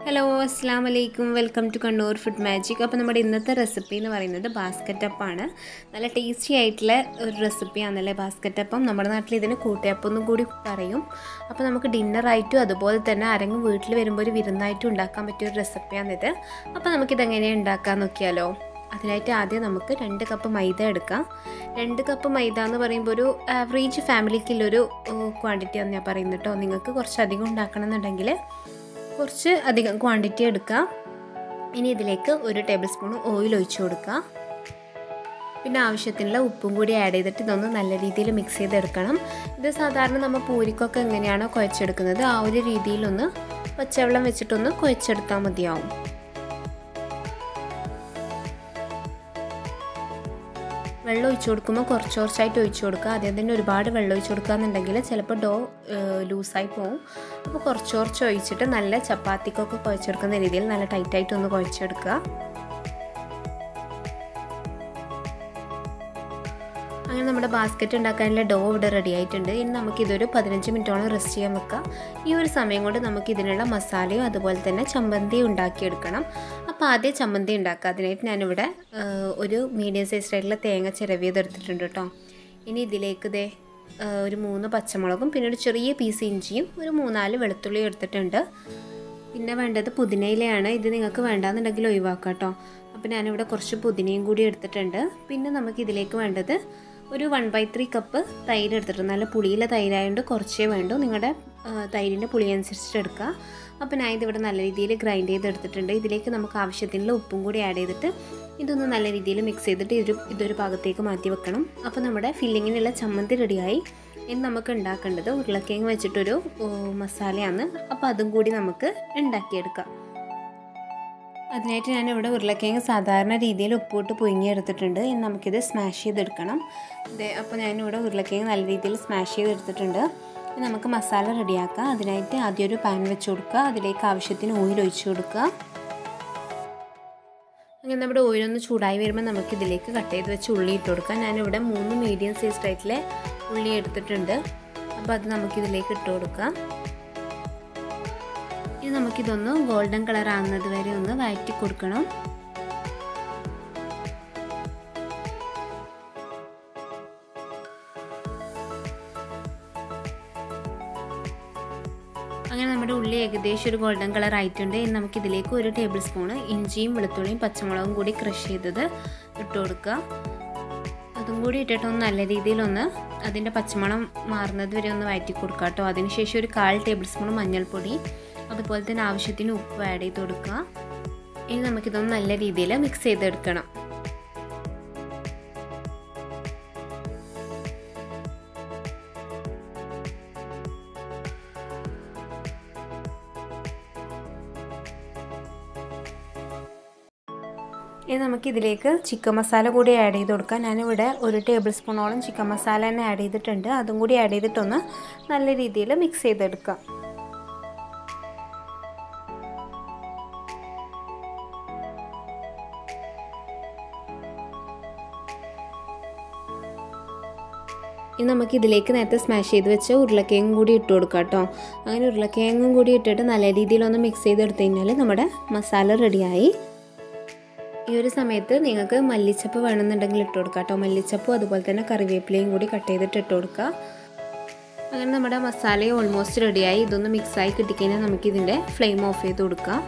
hello അസ്സാം വലൈക്കും welcome to Kannur food magic അപ്പോൾ നമ്മുടെ ഇന്നത്തെ റെസിപ്പി എന്ന് പറയുന്നത് ബാസ്ക്കറ്റ് അപ്പാണ് നല്ല ടേസ്റ്റി ആയിട്ടുള്ള ഒരു റെസിപ്പിയാണല്ലേ ബാസ്ക്കറ്റ് അപ്പം നമ്മുടെ നാട്ടിൽ ഇതിന് കൂട്ടയപ്പം എന്നും കൂടി പറയും അപ്പോൾ നമുക്ക് ഡിന്നറായിട്ടും അതുപോലെ തന്നെ ആരെങ്കിലും വീട്ടിൽ വരുമ്പോൾ ഒരു വിരുന്നായിട്ടും ഉണ്ടാക്കാൻ പറ്റിയ ഒരു റെസിപ്പിയാണിത് അപ്പോൾ നമുക്കിത് എങ്ങനെയാണ് ഉണ്ടാക്കാൻ നോക്കിയാലോ അതിനായിട്ട് ആദ്യം നമുക്ക് രണ്ട് കപ്പ് മൈദ എടുക്കാം രണ്ട് കപ്പ് മൈദ എന്ന് പറയുമ്പോൾ ഒരു ആവറേജ് ഫാമിലിക്കുള്ളൊരു ക്വാണ്ടിറ്റി ആണ് ഞാൻ പറയുന്നത് കേട്ടോ നിങ്ങൾക്ക് കുറച്ച് അധികം ഉണ്ടാക്കണം എന്നുണ്ടെങ്കിൽ കുറച്ച് അധികം ക്വാണ്ടിറ്റി എടുക്കുക ഇനി ഇതിലേക്ക് ഒരു ടേബിൾ സ്പൂൺ ഓയിൽ ഒഴിച്ചു കൊടുക്കുക പിന്നെ ആവശ്യത്തിനുള്ള ഉപ്പും കൂടി ആഡ് ചെയ്തിട്ട് ഇതൊന്ന് നല്ല രീതിയിൽ മിക്സ് ചെയ്തെടുക്കണം ഇത് സാധാരണ നമ്മൾ പൂരിക്കൊക്കെ എങ്ങനെയാണോ കുഴച്ചെടുക്കുന്നത് ആ ഒരു രീതിയിലൊന്ന് പച്ചവെള്ളം വെച്ചിട്ടൊന്ന് കുഴച്ചെടുത്താൽ മതിയാവും വെള്ളം ഒഴിച്ചു കൊടുക്കുമ്പോൾ കുറച്ച് കുറച്ചായിട്ട് ഒഴിച്ചു കൊടുക്കുക ആദ്യം തന്നെ ഒരുപാട് വെള്ളം ഒഴിച്ചു കൊടുക്കുക എന്നുണ്ടെങ്കിൽ ചിലപ്പോൾ ഡോ ലൂസായി പോകും അപ്പോൾ കുറച്ച് കുറച്ച് ഒഴിച്ചിട്ട് നല്ല ചപ്പാത്തിക്കൊക്കെ കുഴച്ചെടുക്കുന്ന രീതിയിൽ നല്ല ടൈറ്റായിട്ട് ഒന്ന് കുഴച്ചെടുക്കുക അങ്ങനെ നമ്മുടെ ബാസ്ക്കറ്റ് ഉണ്ടാക്കാനുള്ള ഡോ ഇവിടെ റെഡി ആയിട്ടുണ്ട് ഇനി നമുക്കിതൊരു പതിനഞ്ച് മിനിറ്റോളം റെസ്റ്റ് ചെയ്യാൻ വെക്കാം ഈ ഒരു സമയം കൊണ്ട് നമുക്ക് ഇതിനുള്ള മസാലയും അതുപോലെ തന്നെ ചമ്മന്തിയും ഉണ്ടാക്കിയെടുക്കണം അപ്പോൾ ആദ്യം ചമ്മന്തി ഉണ്ടാക്കുക അതിനായിട്ട് ഞാനിവിടെ ഒരു മീഡിയം സൈസ് ആയിട്ടുള്ള തേങ്ങ ചിരവിയത് എടുത്തിട്ടുണ്ട് കേട്ടോ ഇനി ഇതിലേക്ക് ഇതേ ഒരു മൂന്ന് പച്ചമുളകും പിന്നെ ഒരു ചെറിയ പീസ് ഇഞ്ചിയും ഒരു മൂന്നാല് വെളുത്തുള്ളിയും എടുത്തിട്ടുണ്ട് പിന്നെ വേണ്ടത് പുതിനയിലയാണ് ഇത് നിങ്ങൾക്ക് വേണ്ടാന്നുണ്ടെങ്കിൽ ഒഴിവാക്കാം കേട്ടോ അപ്പോൾ ഞാനിവിടെ കുറച്ച് പുതിനയും കൂടി എടുത്തിട്ടുണ്ട് പിന്നെ നമുക്ക് ഇതിലേക്ക് വേണ്ടത് ഒരു വൺ ബൈ ത്രീ കപ്പ് തൈര് എടുത്തിട്ടുണ്ട് നല്ല പുളിയിലെ തൈരായതുകൊണ്ട് കുറച്ചേ വേണ്ടൂ നിങ്ങളുടെ തൈരിൻ്റെ പുളി അനുസരിച്ചിട്ട് എടുക്കുക അപ്പോൾ ഞാൻ ഇതിവിടെ നല്ല രീതിയിൽ ഗ്രൈൻഡ് ചെയ്തെടുത്തിട്ടുണ്ട് ഇതിലേക്ക് നമുക്ക് ആവശ്യത്തിനുള്ള ഉപ്പും കൂടി ആഡ് ചെയ്തിട്ട് ഇതൊന്ന് നല്ല രീതിയിൽ മിക്സ് ചെയ്തിട്ട് ഇതൊരു ഇതൊരു ഭാഗത്തേക്ക് മാറ്റി വെക്കണം അപ്പോൾ നമ്മുടെ ഫില്ലിങ്ങിനുള്ള ചമ്മന്തി റെഡിയായി ഇനി നമുക്ക് ഉണ്ടാക്കേണ്ടത് ഉരുളക്കിഴങ്ങ് വെച്ചിട്ടൊരു മസാലയാണ് അപ്പോൾ അതും കൂടി നമുക്ക് ഉണ്ടാക്കിയെടുക്കാം അതിനായിട്ട് ഞാൻ ഇവിടെ ഉരുളക്കിഴങ്ങ് സാധാരണ രീതിയിൽ ഉപ്പിട്ട് പുഴുങ്ങിയെടുത്തിട്ടുണ്ട് ഇനി നമുക്കിത് സ്മാഷ് ചെയ്തെടുക്കണം ഇതേ അപ്പോൾ ഞാനിവിടെ ഉരുളക്കിഴങ്ങ് നല്ല രീതിയിൽ സ്മാഷ് ചെയ്തെടുത്തിട്ടുണ്ട് ഇനി നമുക്ക് മസാല റെഡിയാക്കാം അതിനായിട്ട് ആദ്യം ഒരു പാൻ വെച്ച് കൊടുക്കുക അതിലേക്ക് ആവശ്യത്തിന് ഓയിൽ ഒഴിച്ചു കൊടുക്കുക അങ്ങനെ നമ്മുടെ ഓയിലൊന്ന് ചൂടായി വരുമ്പോൾ നമുക്ക് ഇതിലേക്ക് കട്ട് ചെയ്ത് വെച്ച് ഉള്ളി ഇട്ട് കൊടുക്കാം ഞാനിവിടെ മൂന്ന് മീഡിയം സൈസ് ടൈറ്റിലെ ഉള്ളി എടുത്തിട്ടുണ്ട് അപ്പോൾ അത് നമുക്കിതിലേക്ക് ഇട്ട് കൊടുക്കാം ഇനി നമുക്കിതൊന്ന് ഗോൾഡൻ കളർ ആകുന്നത് വരെ ഒന്ന് വഴറ്റി കൊടുക്കണം അങ്ങനെ നമ്മുടെ ഉള്ളി ഏകദേശം ഒരു ഗോൾഡൻ കളർ ആയിട്ടുണ്ട് ഇനി നമുക്ക് ഇതിലേക്ക് ഒരു ടേബിൾ സ്പൂണ് ഇഞ്ചിയും വെളുത്തുള്ളിയും പച്ചമുളകും കൂടി ക്രഷ് ചെയ്തത് ഇട്ട് കൊടുക്കുക അതും കൂടി ഇട്ടിട്ടൊന്ന് നല്ല രീതിയിലൊന്ന് അതിൻ്റെ പച്ചമണം മാറുന്നത് വരെ ഒന്ന് വഴറ്റി കൊടുക്കുക കേട്ടോ അതിനുശേഷം ഒരു കാൽ ടേബിൾ സ്പൂൺ മഞ്ഞൾപ്പൊടി അതുപോലെ തന്നെ ആവശ്യത്തിന് ഉപ്പ് ആഡ് ചെയ്ത് കൊടുക്കുക ഇനി നമുക്കിതൊന്ന് നല്ല രീതിയിൽ മിക്സ് ചെയ്തെടുക്കണം ഇനി നമുക്ക് ഇതിലേക്ക് ചിക്കൻ മസാല കൂടി ആഡ് ചെയ്ത് കൊടുക്കാം ഞാനിവിടെ ഒരു ടേബിൾ സ്പൂണോളം ചിക്കൻ മസാല തന്നെ ആഡ് ചെയ്തിട്ടുണ്ട് അതും കൂടി ആഡ് ചെയ്തിട്ടൊന്ന് നല്ല രീതിയിൽ മിക്സ് ചെയ്തെടുക്കാം ഇനി നമുക്ക് ഇതിലേക്ക് നേരത്തെ സ്മാഷ് ചെയ്ത് വെച്ച ഉരുളക്കിഴങ്ങും കൂടി ഇട്ട് കൊടുക്കാം കേട്ടോ അങ്ങനെ ഉരുളക്കിഴങ്ങും കൂടി ഇട്ടിട്ട് നല്ല രീതിയിലൊന്ന് മിക്സ് ചെയ്തെടുത്തു കഴിഞ്ഞാൽ നമ്മുടെ മസാല റെഡിയായി ഈ ഒരു സമയത്ത് നിങ്ങൾക്ക് മല്ലിച്ചപ്പ് വേണമെന്നുണ്ടെങ്കിൽ ഇട്ട് കൊടുക്കാം കേട്ടോ മല്ലിച്ചപ്പും അതുപോലെ തന്നെ കറിവേപ്പിലയും കൂടി കട്ട് ചെയ്തിട്ട് ഇട്ട് കൊടുക്കുക അങ്ങനെ നമ്മുടെ മസാല ഓൾമോസ്റ്റ് റെഡിയായി ഇതൊന്ന് മിക്സായി കിട്ടിക്കഴിഞ്ഞാൽ നമുക്കിതിൻ്റെ ഫ്ലെയിം ഓഫ് ചെയ്ത് കൊടുക്കാം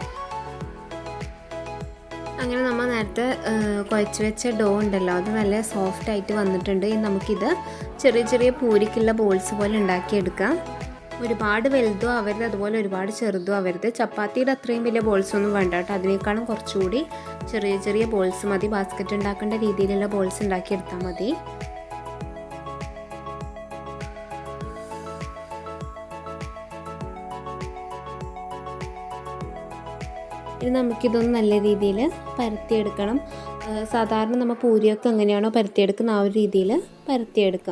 അങ്ങനെ നമ്മൾ നേരത്തെ കുഴച്ച് വെച്ച ഡോ ഉണ്ടല്ലോ അത് നല്ല സോഫ്റ്റ് ആയിട്ട് വന്നിട്ടുണ്ട് ഇനി നമുക്കിത് ചെറിയ ചെറിയ പൂരിക്കുള്ള ബോൾസ് പോലെ ഉണ്ടാക്കിയെടുക്കാം ഒരുപാട് വലുതോ ആവരുത് അതുപോലെ ഒരുപാട് ചെറുതോ ആവരുത് ചപ്പാത്തിയുടെ അത്രയും വലിയ ബോൾസ് ഒന്നും വേണ്ട കേട്ടോ അതിനേക്കാളും കുറച്ചുകൂടി ചെറിയ ചെറിയ ബോൾസ് മതി ബാസ്ക്കറ്റ് ഉണ്ടാക്കേണ്ട രീതിയിലുള്ള ബോൾസ് ഉണ്ടാക്കിയെടുത്താൽ മതി ഇനി നമുക്കിതൊന്ന് നല്ല രീതിയിൽ പരത്തിയെടുക്കണം സാധാരണ നമ്മൾ പൂരിയൊക്കെ എങ്ങനെയാണോ പരത്തിയെടുക്കുന്ന ആ ഒരു രീതിയിൽ പരത്തിയെടുക്കാം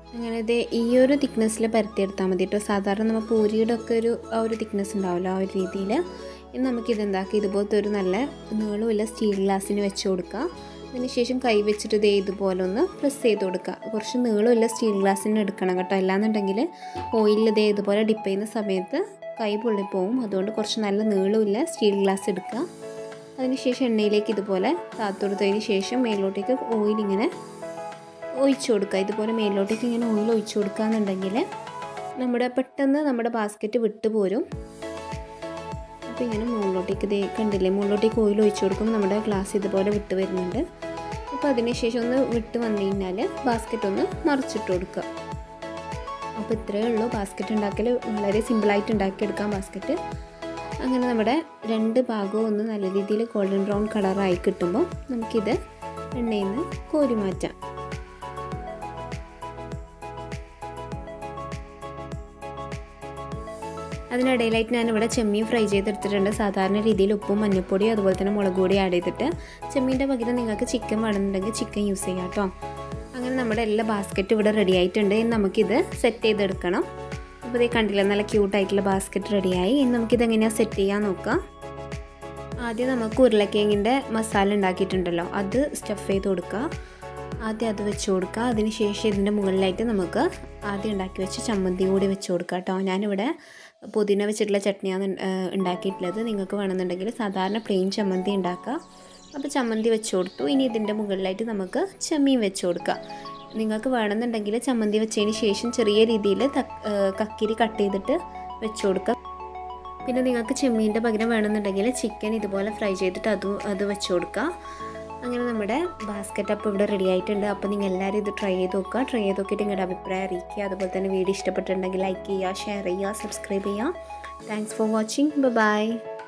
അങ്ങനെ ഇത് ഈ ഒരു തിക്നെസ്സിൽ പരത്തിയെടുത്താൽ മതി കേട്ടോ സാധാരണ നമ്മൾ പൂരിയുടെ ഒക്കെ ഒരു ആ ഒരു തിക്നെസ് ഉണ്ടാവുമല്ലോ ആ ഒരു രീതിയിൽ ഇനി നമുക്കിത് എന്താക്കി ഇതുപോലത്തെ ഒരു നല്ല നീളമുള്ള സ്റ്റീൽ ഗ്ലാസ്സിന് വെച്ച് കൊടുക്കുക അതിനുശേഷം കൈ വെച്ചിട്ട് ഇതേ ഇതുപോലെ ഒന്ന് പ്രസ് ചെയ്ത് കൊടുക്കുക കുറച്ച് നീളമുള്ള സ്റ്റീൽ ഗ്ലാസ്സിന് എടുക്കണം കേട്ടോ അല്ലാന്നുണ്ടെങ്കിൽ ഓയിലിൽ ഇതേ ഇതുപോലെ ഡിപ്പ് ചെയ്യുന്ന സമയത്ത് കൈ പൊള്ളിപ്പോവും അതുകൊണ്ട് കുറച്ച് നല്ല നീളമില്ല സ്റ്റീൽ ഗ്ലാസ് എടുക്കുക അതിനുശേഷം എണ്ണയിലേക്ക് ഇതുപോലെ താത്തെടുത്തതിന് ശേഷം മേലോട്ടേക്ക് ഓയിൽ ഇങ്ങനെ ഒഴിച്ചു കൊടുക്കുക ഇതുപോലെ മേലോട്ടേക്ക് ഇങ്ങനെ ഓയിൽ ഒഴിച്ചു കൊടുക്കുക എന്നുണ്ടെങ്കിൽ നമ്മുടെ പെട്ടെന്ന് നമ്മുടെ ബാസ്ക്കറ്റ് വിട്ടു പോരും അപ്പോൾ ഇങ്ങനെ മുകളിലോട്ടേക്ക് ഇതേ കണ്ടില്ലേ മുകളിലോട്ടേക്ക് ഓയിൽ ഒഴിച്ചു കൊടുക്കുമ്പോൾ നമ്മുടെ ഗ്ലാസ് ഇതുപോലെ വിട്ട് വരുന്നുണ്ട് അപ്പോൾ അതിനുശേഷം ഒന്ന് വിട്ട് വന്നു കഴിഞ്ഞാൽ ബാസ്ക്കറ്റ് ഒന്ന് മറിച്ചിട്ട് കൊടുക്കുക അപ്പോൾ ഇത്രയേ ഉള്ളൂ ബാസ്ക്കറ്റ് ഉണ്ടാക്കൽ വളരെ സിമ്പിളായിട്ട് ഉണ്ടാക്കിയെടുക്കാം ബാസ്ക്കറ്റ് അങ്ങനെ നമ്മുടെ രണ്ട് ഭാഗവും ഒന്ന് നല്ല രീതിയിൽ ഗോൾഡൻ ബ്രൗൺ കളറായി കിട്ടുമ്പോൾ നമുക്കിത് എണ്ണയിൽ നിന്ന് കോരി മാറ്റാം അതിനിടയിലായിട്ട് ഞാനിവിടെ ചെമ്മീൻ ഫ്രൈ ചെയ്തെടുത്തിട്ടുണ്ട് സാധാരണ രീതിയിൽ ഉപ്പും മഞ്ഞൾപ്പൊടിയും അതുപോലെ തന്നെ മുളക് പൊടി ആഡ് ചെയ്തിട്ട് ചെമ്മീൻ്റെ പകരം നിങ്ങൾക്ക് ചിക്കൻ വേണമെന്നുണ്ടെങ്കിൽ ചിക്കൻ യൂസ് ചെയ്യാം കേട്ടോ അങ്ങനെ നമ്മുടെ എല്ലാ ബാസ്ക്കറ്റും ഇവിടെ റെഡി ആയിട്ടുണ്ട് ഇനി നമുക്കിത് സെറ്റ് ചെയ്തെടുക്കണം അപ്പോൾ ഇത് കണ്ടില്ല നല്ല ക്യൂട്ടായിട്ടുള്ള ബാസ്ക്കറ്റ് റെഡിയായി ഇനി നമുക്കിത് എങ്ങനെയാണ് സെറ്റ് ചെയ്യാൻ നോക്കാം ആദ്യം നമുക്ക് ഉരുളക്കിഴങ്ങിൻ്റെ മസാല ഉണ്ടാക്കിയിട്ടുണ്ടല്ലോ അത് സ്റ്റഫ് ചെയ്ത് കൊടുക്കുക ആദ്യം അത് വെച്ച് കൊടുക്കുക അതിന് ശേഷം ഇതിൻ്റെ മുകളിലായിട്ട് നമുക്ക് ആദ്യം ഉണ്ടാക്കി വെച്ച ചമ്മന്തി കൂടി വെച്ച് കൊടുക്കുക കേട്ടോ ഞാനിവിടെ പുതിന വെച്ചിട്ടുള്ള ചട്നിയാണ് ഉണ്ടാക്കിയിട്ടുള്ളത് നിങ്ങൾക്ക് വേണമെന്നുണ്ടെങ്കിൽ സാധാരണ പ്ലെയിൻ ചമ്മന്തി ഉണ്ടാക്കുക അപ്പോൾ ചമ്മന്തി വെച്ച് കൊടുത്തു ഇനി ഇതിൻ്റെ മുകളിലായിട്ട് നമുക്ക് ചെമ്മീൻ വെച്ച് കൊടുക്കുക നിങ്ങൾക്ക് വേണമെന്നുണ്ടെങ്കിൽ ചമ്മന്തി വെച്ചതിന് ശേഷം ചെറിയ രീതിയിൽ കക്കിരി കട്ട് ചെയ്തിട്ട് വെച്ച് കൊടുക്കുക പിന്നെ നിങ്ങൾക്ക് ചെമ്മീൻ്റെ പകരം വേണമെന്നുണ്ടെങ്കിൽ ചിക്കൻ ഇതുപോലെ ഫ്രൈ ചെയ്തിട്ട് അതും അത് വെച്ച് കൊടുക്കുക അങ്ങനെ നമ്മുടെ ബാസ്ക്കറ്റ് അപ്പോൾ ഇവിടെ റെഡി ആയിട്ടുണ്ട് അപ്പോൾ നിങ്ങൾ എല്ലാവരും ഇത് ട്രൈ ചെയ്ത് നോക്കുക ട്രൈ ചെയ്ത് നോക്കിയിട്ട് നിങ്ങളുടെ അഭിപ്രായം അറിയിക്കുക അതുപോലെ തന്നെ വീഡിയോ ഇഷ്ടപ്പെട്ടിട്ടുണ്ടെങ്കിൽ ലൈക്ക് ചെയ്യുക ഷെയർ ചെയ്യുക സബ്സ്ക്രൈബ് ചെയ്യുക താങ്ക്സ് ഫോർ വാച്ചിങ് ബൈ